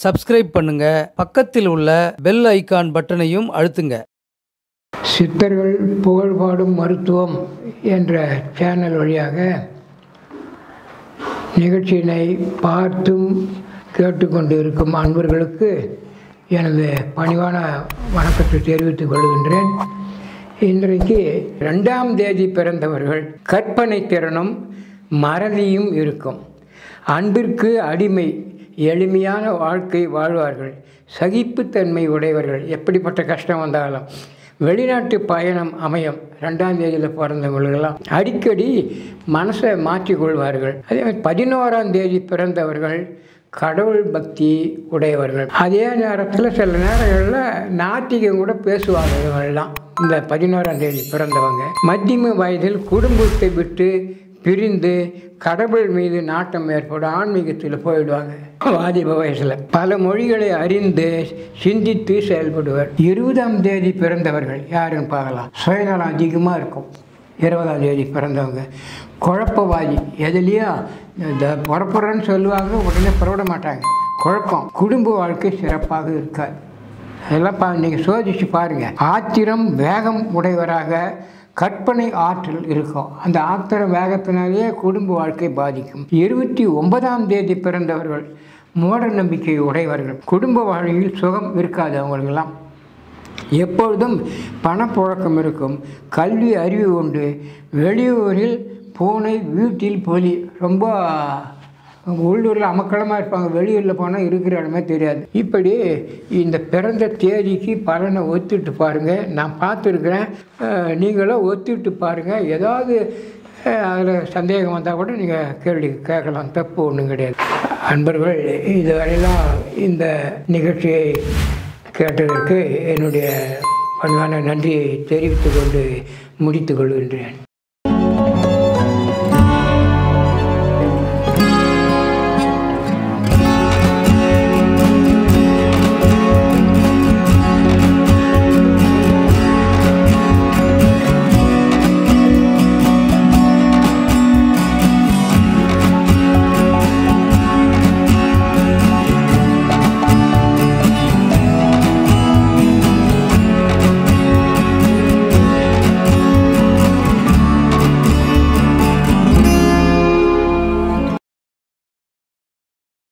subscribe பண்ணுங்க பக்கத்தில் உள்ள பெல் ஐகான் பட்டனையும் அழுத்துங்க சித்தர்கள் புகழ்பாடும் மருத்துவம் என்ற சேனல் வழியாக நிகழ்ச்சியினை பார்த்தும் கேட்டுக்கொண்டு இருக்கும் அன்பர்களுக்கு எனது பணிவான வணக்கத்தை தெரிவித்துக் கொள்கின்றேன் இன்றைக்கு ரெண்டாம் தேதி பிறந்தவர்கள் கற்பனை திறனும் மறதியும் இருக்கும் அன்பிற்கு அடிமை எளிமையான வாழ்க்கை வாழ்வார்கள் சகிப்புத்தன்மை உடையவர்கள் எப்படிப்பட்ட கஷ்டம் வந்தாலும் வெளிநாட்டு பயணம் அமையும் ரெண்டாம் தேதியில் பிறந்தவர்களெல்லாம் அடிக்கடி மனசை மாற்றிக்கொள்வார்கள் அதே மாதிரி பதினோராம் தேதி பிறந்தவர்கள் கடவுள் பக்தி உடையவர்கள் அதே நேரத்தில் சில நேரங்களில் நாத்திகம் கூட பேசுவாங்க இவங்கெல்லாம் இந்த பதினோராம் தேதி பிறந்தவங்க மத்தியம வயதில் குடும்பத்தை விட்டு பிரிந்து கடவுள் மீது நாட்டம் ஏற்படும் ஆன்மீகத்தில் போயிடுவாங்க வாலிப வயசில் பல மொழிகளை அறிந்து சிந்தித்து செயல்படுவர் இருபதாம் தேதி பிறந்தவர்கள் யாருன்னு பார்க்கலாம் சுயநலம் அதிகமாக இருக்கும் இருபதாம் தேதி பிறந்தவங்க குழப்பவாதி எதுலேயோ இந்த புறப்புறன்னு சொல்லுவாங்க உடனே புறப்பட மாட்டாங்க குழப்பம் குடும்ப வாழ்க்கை சிறப்பாக இருக்காது அதெல்லாம் பா நீங்கள் சோதிச்சு பாருங்கள் ஆத்திரம் வேகம் உடையவராக கற்பனை ஆற்றல் இருக்கும் அந்த ஆத்திரம் வேகத்தினாலேயே குடும்ப வாழ்க்கை பாதிக்கும் இருபத்தி ஒன்பதாம் தேதி பிறந்தவர்கள் மூட நம்பிக்கை உடையவர்கள் குடும்ப வாழ்வில் சுகம் இருக்காது அவங்களுக்கெல்லாம் எப்பொழுதும் பணப்புழக்கம் இருக்கும் கல்வி அறிவு உண்டு வெளியூரில் பூனை வீட்டில் பொலி ரொம்ப உள்ளூரில் அமக்களமாக இருப்பாங்க வெளியூரில் போனால் இருக்கிற இடமே தெரியாது இப்படி இந்த பிறந்த தேதிக்கு பலனை ஒத்துட்டு பாருங்கள் நான் பார்த்துருக்குறேன் நீங்களும் ஒத்துட்டு பாருங்கள் ஏதாவது அதில் சந்தேகம் வந்தால் கூட நீங்கள் கேள்வி கேட்கலாம் தப்பு ஒன்றும் கிடையாது அன்பர்கள் இதுவரையிலும் இந்த நிகழ்ச்சியை கேட்டதற்கு என்னுடைய பணிவான நன்றியை தெரிவித்துக் கொண்டு முடித்துக் கொள்கின்றேன்